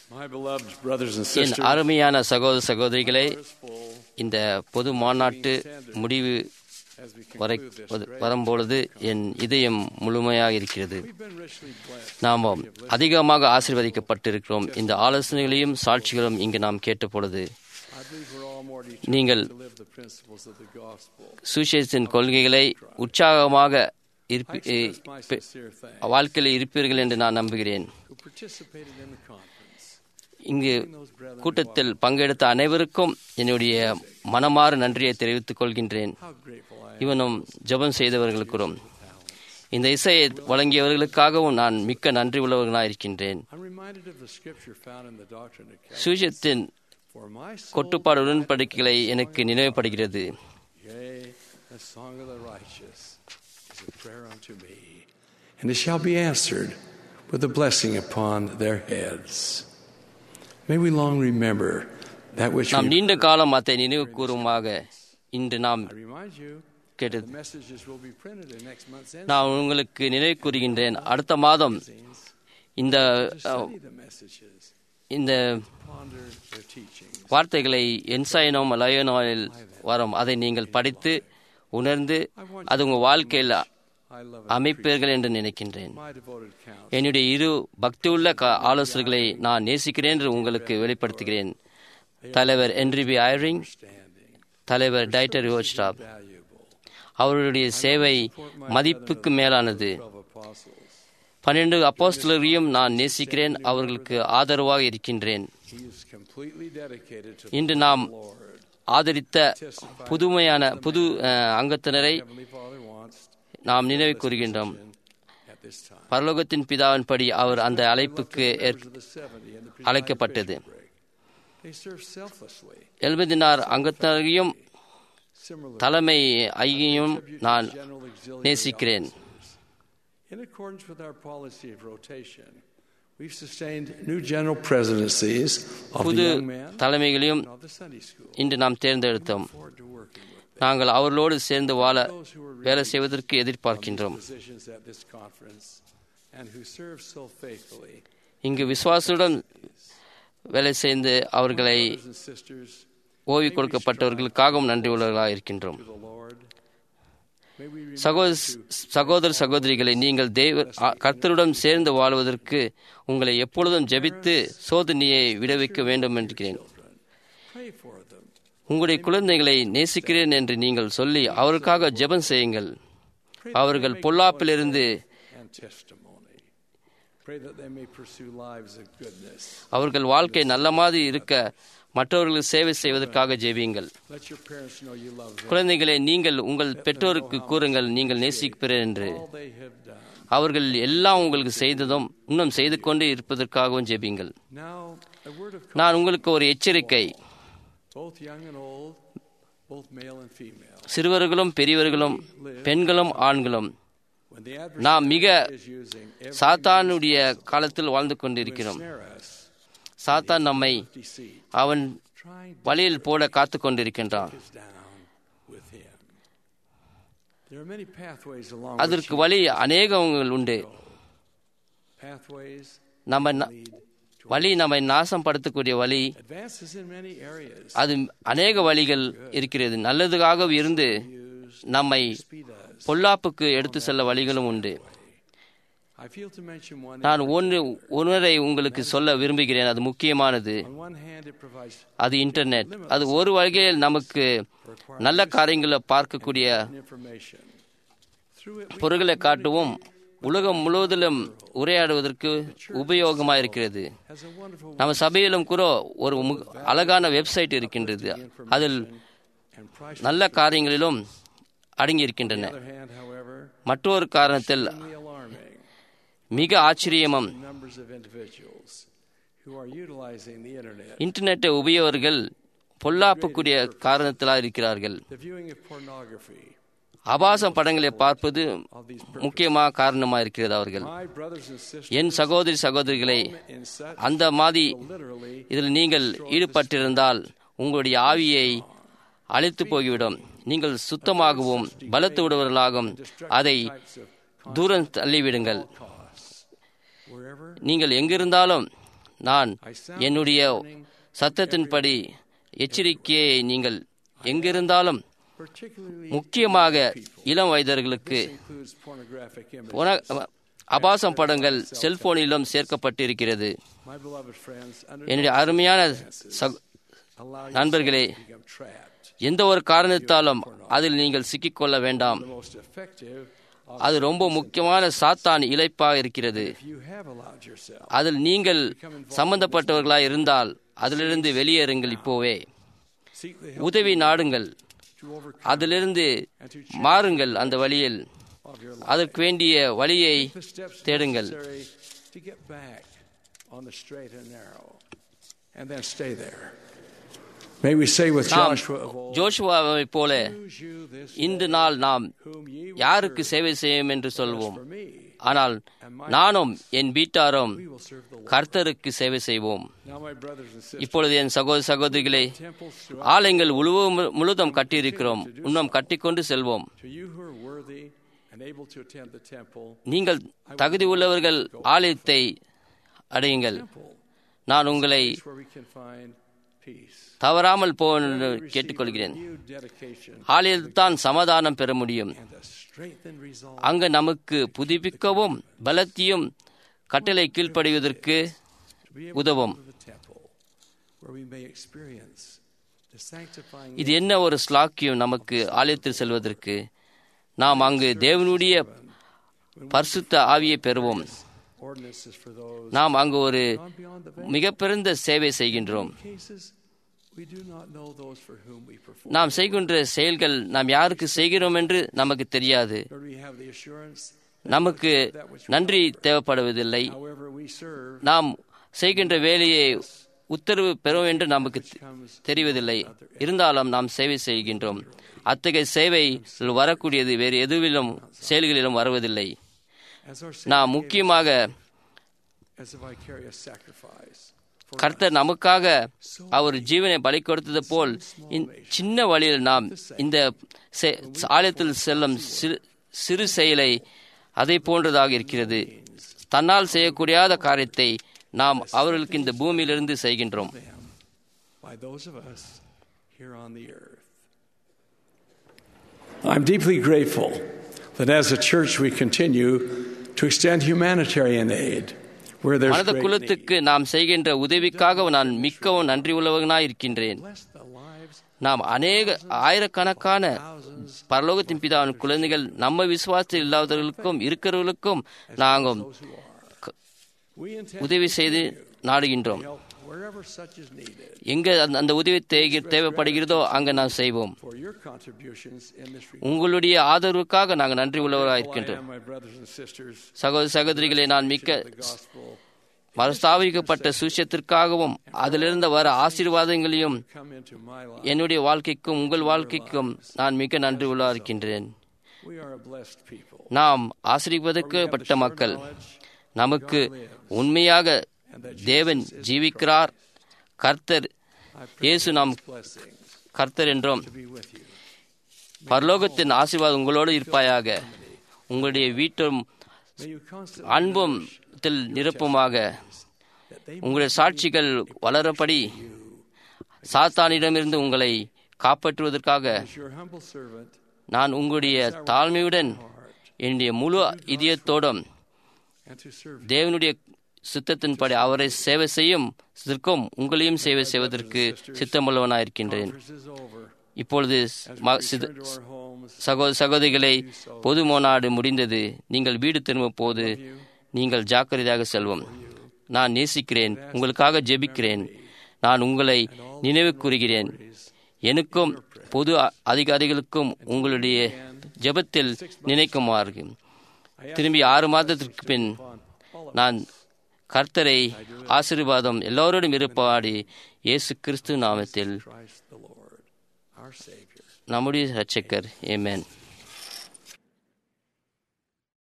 My beloved brothers and N sisters, அருமையான சகோதர சகோதரிகளே heart is full இந்த பொது மாநாட்டு முடிவு as we வரை conclude this வ- great. வரும்பொழுது என் இதயம் முழுமையாக இருக்கிறது We've been richly blessed. நாம் அதிகமாக ஆசீர்வதிக்கப்பட்டிருக்கிறோம் இந்த ஆலோசனைகளையும் சாட்சிகளும் இங்கு நாம் கேட்ட பொழுது I believe we're all more நீங்கள் determined to live the principles of the gospel. சுசேஷத்தின் கொள்கைகளை உற்சாகமாக I இருப்பி- express my பி- sincere thanks வாழ்க்கையில் இருப்பீர்கள் என்று நான் நம்புகிறேன் who participated in the conference. இங்கு Those brethren கூட்டத்தில் பங்கெடுத்த அனைவருக்கும் என்னுடைய மனமாறு நன்றியை தெரிவித்துக் கொள்கின்றேன் How grateful I am. இவனும் ஜெபம் செய்தவர்களுக்கும் இந்த இசையை வழங்கியவர்களுக்காகவும் நான் மிக்க நன்றி உள்ளவர்களாயிருக்கின்றேன் I'm reminded of the scripture found in the doctrine of Calvin. சுவிசத்தின் For my soul, கொட்டுப்பாடு உடன்படிக்கைகளை எனக்கு நினைவுபடுகிறது yea, the song of the righteous is a prayer unto me. And it shall be answered with a blessing upon their heads. May we long remember that which நாம் we நீண்ட காலம் அதை நினைவு கூறுமாக இன்று நாம் I remind you, கேட்டது the messages will be printed in next month's end. நான் உங்களுக்கு நினைவு கூறுகின்றேன் அடுத்த மாதம் இந்த To ah, study the messages, இந்த ponder their teachings. வார்த்தைகளை என்சைனோம் லயோனோவில் வரும் அதை நீங்கள் படித்து உணர்ந்து அது உங்கள் வாழ்க்கையில் I love it. அமைப்பீர்கள் என்று நினைக்கின்றேன் My devoted counsel. என்னுடைய இரு பக்தியுள்ள க- ஆலோசகர்களை நான் நேசிக்கிறேன் என்று உங்களுக்கு வெளிப்படுத்துகிறேன் தலைவர் என்ரிபி ஐரிங் Standing, தலைவர் டைட்டர் யோஸ்டாப் valuable. அவருடைய சேவை மதிப்புக்கு மேலானது Twelve apostles. பன்னிரண்டு அப்போஸ்தலரையும் நான் நேசிக்கிறேன் அவர்களுக்கு ஆதரவாக இருக்கின்றேன் He is completely dedicated to இன்று the நாம் Lord. ஆதரித்த புதுமையான புது அஹ், அங்கத்தினரை Heavenly Father wants நாம் நினைவு கூறுகின்றோம் at this time. பரலோகத்தின் பிதாவின்படி அவர் அந்த அழைப்புக்கு ஏற்- Members of the 70 and the presiding அழைக்கப்பட்டது bishopric. They serve selflessly. எழுபதினார் அங்கத்தினரையும் Similarly, தலைமை ஐயையும் நான் general auxiliary நேசிக்கிறேன் officers. In accordance with our policy of rotation, we've sustained new general presidencies of the புது young men தலைமைகளையும் and of the Sunday school. இன்று நாம் தேர்ந்தெடுத்தோம் Forward to working with நாங்கள் அவர்களோடு சேர்ந்து வாழ those who are வேலை released செய்வதற்கு from எதிர்பார்க்கின்றோம் these positions at this conference and who serve so faithfully. இங்கு விசுவாசத்துடன் வேலை செய்து அவர்களை Brothers and sisters, ஓய்வு கொடுக்கப்பட்டவர்களுக்காகவும் நன்றி உள்ளவர்களாக இருக்கின்றோம் to the Lord, may we remember சகோதர to சகோதர சகோதரிகளை நீங்கள் தேவ அ- கர்த்தருடன் சேர்ந்து வாழ்வதற்கு உங்களை எப்பொழுதும் ஜெபித்து சோதனையை விடுவிக்க வேண்டும் என்கிறேன் pray for them உங்களுடைய குழந்தைகளை நேசிக்கிறேன் என்று நீங்கள் சொல்லி அவருக்காக ஜெபம் செய்யுங்கள் அவர்கள் பொல்லாப்பிலிருந்து and testimony. Pray that they may pursue lives of goodness. அவர்கள் வாழ்க்கை நல்ல மாதிரி இருக்க மற்றவர்களுக்கு சேவை செய்வதற்காக ஜெபியுங்கள் Let your parents know you love them. குழந்தைகளை நீங்கள் உங்கள் பெற்றோருக்கு கூறுங்கள் நீங்கள் நேசிப்பீர்கள் என்று All they have done. அவர்கள் எல்லாம் உங்களுக்கு செய்ததும் இன்னும் செய்து கொண்டு இருப்பதற்காகவும் ஜெபியுங்கள் Now, a word of நான் உங்களுக்கு ஒரு எச்சரிக்கை both young and old, both male and female. சிறுவர்களும் பெரியவர்களும் பெண்களும் ஆண்களும் When the நாம் மிக adversary is using every சாத்தானுடைய காலத்தில் வாழ்ந்து to கொண்டிருக்கிறோம் ensnare us, சாத்தான் நம்மை deceit, அவன் trying to வழியில் போட காத்து கொண்டிருக்கின்றான் take us down with him. There are many pathways along அதற்கு which வழி அநேகங்கள் உண்டு pathways நம்ம ந- lead to வழி நம்மை நாசம் படுத்தக்கூடிய வழி advances in many areas. அது அநேக வழிகள் இருக்கிறது நல்லதுக்காக இருந்து நம்மை Speed us. பொல்லாப்புக்கு எடுத்து செல்ல வழிகளும் உண்டு I feel to mention one. நான் ஒன்று ஒன்றை உங்களுக்கு சொல்ல விரும்புகிறேன் அது முக்கியமானது On one hand, it provides அது இன்டர்நெட் அது ஒரு வகையில் நமக்கு நல்ல காரியங்களை பார்க்கக்கூடிய information. Through it, we பொருட்களை காட்டவும் உலகம் முழுவதிலும் உரையாடுவதற்கு உபயோகமாக இருக்கிறது has a wonderful நம்ம சபையிலும் கூட ஒரு மு- அழகான வெப்சைட் இருக்கின்றது அதில் and priceless. நல்ல காரியங்களிலும் அடங்கி இருக்கின்றன On the other hand, however, மற்றொரு காரணத்தில் extremely alarming மிக ஆச்சரியமும் numbers of individuals who are utilizing the internet. இன்டர்நெட்டை உபயோகர்கள் பொல்லாப்புக்குரிய காரணத்திலாக இருக்கிறார்கள் The viewing of pornography. ஆபாச படங்களை பார்ப்பது Of these முக்கியமாக காரணமாக இருக்கிறது அவர்கள் my brothers and sisters என் சகோதரி சகோதரிகளை in such அந்த மாதிரி literally இதில் நீங்கள் ஈடுபட்டிருந்தால் உங்களுடைய ஆவியை அழித்து போய்விடும் நீங்கள் சுத்தமாகவும் பலத்து விடுவர்களாகவும் அதை types of தூரம் தள்ளிவிடுங்கள் costs. Wherever நீங்கள் எங்கிருந்தாலும் நான் என்னுடைய சத்தத்தின்படி எச்சரிக்கையை நீங்கள் எங்கிருந்தாலும் particularly முக்கியமாக இளம் வயதர்களுக்கு includes pornographic images. உன- அபாசம் படங்கள் செல்போனிலும் சேர்க்கப்பட்டிருக்கிறது My beloved friends, under என்னுடைய அருமையான சக- allow நண்பர்களே yourself to become trapped. எந்த ஒரு காரணத்தாலும் அதில் நீங்கள் சிக்கிக்கொள்ள வேண்டாம் The most effective of அது ரொம்ப முக்கியமான சாத்தான் இழைப்பாக இருக்கிறது if you have allowed yourself அதில் நீங்கள் சம்பந்தப்பட்டவர்களாய் இருந்தால் அதிலிருந்து வெளியேறுங்கள் இப்போவே seek the help உதவி நாடுங்கள் to overcome அதிலிருந்து மாறுங்கள் அந்த வழியில் of your life. அதற்கு வேண்டிய வழியை The steps தேடுங்கள் necessary to get back on the straight and narrow, and then stay there. May we say with நாம் Joshua of old, ஜோஷுவாவை போல "Choose you this இன்று நாள் நாம் whom ye will யாருக்கு serve. சேவை செய்யும் என்று சொல்வோம் For me, ஆனால் நானும் என் வீட்டாரும் we will serve the Lord." கர்த்தருக்கு சேவை செய்வோம் Now, my brothers and sisters, இப்பொழுது என் சகோதர சகோதரிகளே temples to, ஆலயங்கள் உழுவ முழுதும் கட்டியிருக்கிறோம் இன்னும் கட்டிக்கொண்டு செல்வோம் to you who are worthy and able to attend the temple, நீங்கள் தகுதி உள்ளவர்கள் ஆலயத்தை அடையுங்கள் temple நான் உங்களை is where we can find peace. தவறாமல் போ என்று Receive கேட்டுக்கொள்கிறேன் renewed dedication ஆலயத்தான் சமாதானம் பெற முடியும் and a strengthened resolve அங்கு நமக்கு புதுப்பிக்கவும் பலத்தையும் கட்டளை கீழ்ப்படிவதற்கு to be able உதவும் to the temple where we may experience the sanctifying இது என்ன ஒரு ஸ்லாக்கியம் நமக்கு ஆலயத்தில் செல்வதற்கு நாம் அங்கு தேவனுடைய பரிசுத்த ஆவியை பெறுவோம் ordinances for those நாம் அங்கு ஒரு gone beyond the veil. மிக பெருந்த சேவை செய்கின்றோம் In cases we do not know those for whom we perform. நாம் செய்கின்ற செயல்கள் நாம் யாருக்கு செய்கிறோம் என்று நமக்கு தெரியாது Lord, we have the assurance நமக்கு நன்றி தேவைப்படுவதில்லை however we serve நாம் செய்கின்ற வேலையை உத்தரவு பெறும் என்று நமக்கு தெ- comes தெரிவதில்லை இருந்தாலும் நாம் சேவை செய்கின்றோம் அத்தகைய சேவை வரக்கூடியது வேறு எதுவிலும் செயல்களிலும் வருவதில்லை as our நாம் முக்கியமாக as a vicarious sacrifice. For கர்த்தர் நமக்காக அவர் ஜீவனை பலி கொடுத்தது போல் இந்த சின்ன வழியில் நாம் இந்த செ- ஆலயத்தில் செல்லும் சிறு சிறு செயலை அதை போன்றதாக இருக்கிறது தன்னால் செய்யக்கூடியாத காரியத்தை நாம் அவர்களுக்கு இந்த பூமியிலிருந்து செய்கின்றோம் them by those of us here on the earth. I'm deeply grateful that as a church we continue to extend humanitarian aid where there's மனித great need. குலத்துக்கு நாம் செய்கின்ற உதவிக்காக நான் மிக்கவும் நன்றி உள்ளவனாய் இருக்கின்றேன் Bless the lives நாம் அநேக ஆயிரக்கணக்கான thousands பரலோகத்தின் பிதாவின் குழந்தைகள் நம்ம விசுவாசத்தில் இல்லாதவர்களுக்கும் இருக்கிறவர்களுக்கும் நாங்கள் those who are. We intend உதவி செய்து நாடுகின்றோம் to help wherever such is needed எங்க அந்த- அந்த உதவி தேகி- தேவைப்படுகிறதோ அங்க நாம் செய்வோம் for your contributions in this regard. உங்களுடைய ஆதரவுக்காக நாங்கள் நன்றி உள்ளவராக I இருக்கின்றோம் am, my brothers and sisters, சகோதர சகோதரிகளை நான் மிக்க the gospel மறுஸ்தாபிக்கப்பட்ட சுவிசேஷத்திற்காகவும் அதிலிருந்து வர ஆசீர்வாதங்களையும் come into my life. என்னுடைய வாழ்க்கைக்கும் உங்கள் வாழ்க்கைக்கும் நான் மிக நன்றி உள்ளா இருக்கின்றேன் We are a blessed people. நாம் ஆசிரியப்பட்ட மக்கள் நமக்கு உண்மையாக தேவன் ஜீவிக்கிறார் கர்த்தர் இயேசு நாம் Blessings கர்த்தர் என்றோம் to be with you. பரலோகத்தின் ஆசீர்வாதம் உங்களோடு இருப்பாயாக உங்களுடைய வீட்டும் May you constantly அன்பும் தில் நிரப்புமாக that they உங்களுடைய சாட்சிகள் வளரப்படி சாத்தானிடமிருந்து உங்களை காப்பாற்றுவதற்காக as your humble servant நான் உங்களுடைய தாழ்மையுடன் heart என்னுடைய முழு இதயத்தோடும் and to serve you. தேவனுடைய சித்தத்தின்படி அவரை சேவை செய்யும் இதற்கும் உங்களையும் சேவை செய்வதற்கு சித்தமுள்ளவனாயிருக்கின்றேன் Conference is over. இப்பொழுது As we ம- return சித- to our homes, சகோதர சகோதரிகளை பொது மாநாடு முடிந்தது நீங்கள் வீடு திரும்பும் போது நீங்கள் ஜாக்கிரதையாக செல்வோம் நான் நேசிக்கிறேன் உங்களுக்காக ஜெபிக்கிறேன் நான் உங்களை நினைவு கூறுகிறேன் எனக்கும் பொது அ- அதிகாரிகளுக்கும் உங்களுடைய ஜெபத்தில் நினைக்குமாறு திரும்பி ஆறு மாதத்திற்கு பின் நான் கர்த்தரை ஆசீர்வாதம் எல்லோரோடும் இருப்பாடி இயேசு கிறிஸ்து நாமத்தில் Christ the Lord, our Savior. நம்முடைய ரட்சகர் ஏமேன்